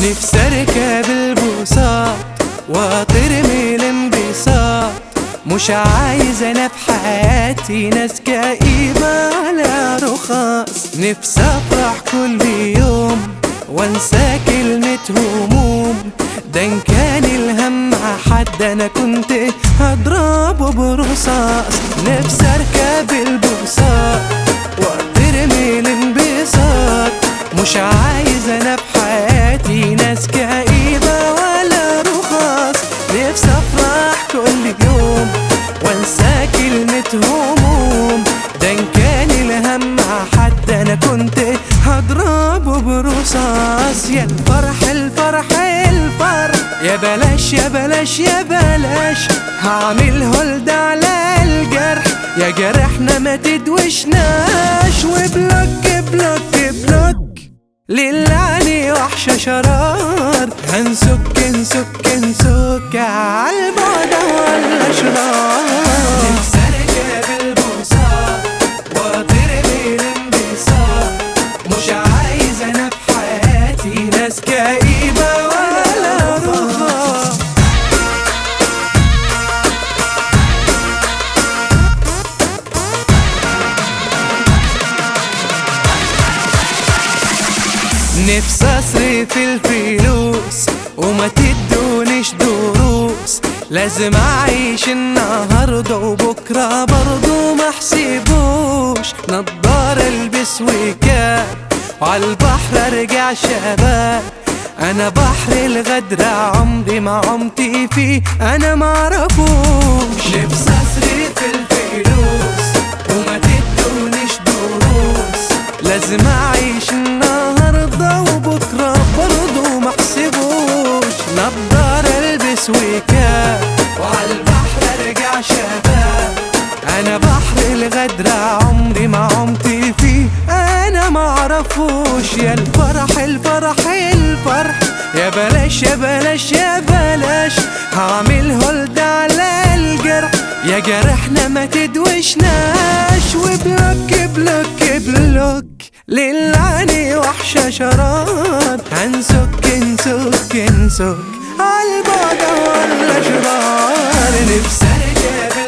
نفسي اركب البساط واطير من الانبساط مش عايز انا في حياتي ناس كئيبة على رخاص نفسي افرح كل يوم وانسى كلمة هموم ده ان كان الهم مع حد انا كنت هضربه برصاص نفسي اركب البساط واطير من الانبساط مش عايز انا في حياتي ناس كئيبة ولا رخاص نفسي افرح كل يوم وانسى كلمة هموم ده ان كان الهم مع حد انا كنت هضربه برصاص يا الفرح الفرح الفرح يا بلاش يا بلاش يا بلاش هعمل هولد على الجرح يا جرحنا ما تدوشناش وبلوك بلوك بلوك للعني وحشة شرار هنسك نسك نسك عالبعد ولا شرار نفسي اركب البساط واطير بالانبساط مش عايز انا في حياتي ناس كئيبة ولا رخاص نفسي اصرف الفلوس وما تدونيش دروس لازم اعيش النهارده وبكره برضه ما احسبوش نضاره البس وكاب وعالبحر ارجع شباب انا بحر الغدر عمري ما عمتي فيه انا معرفوش نفسي اصرف الفلوس وما تدونيش دروس لازم اعيش النهارده وبكره برضه ما احسبوش نضاره البس وكاب وعالبحر ارجع شباب انا بحر الغدر عمري ما عمتي فيه انا ما اعرفوش يا الفرح الفرح الفرح يا بلاش يا بلاش يا بلاش هعمل هولد على الجرح يا جرحنا ما تدوشناش وبلوك بلوك بلوك للعني وحشة شرار هنسك نسك نسك عالبعد ولا شرار نفسي اركب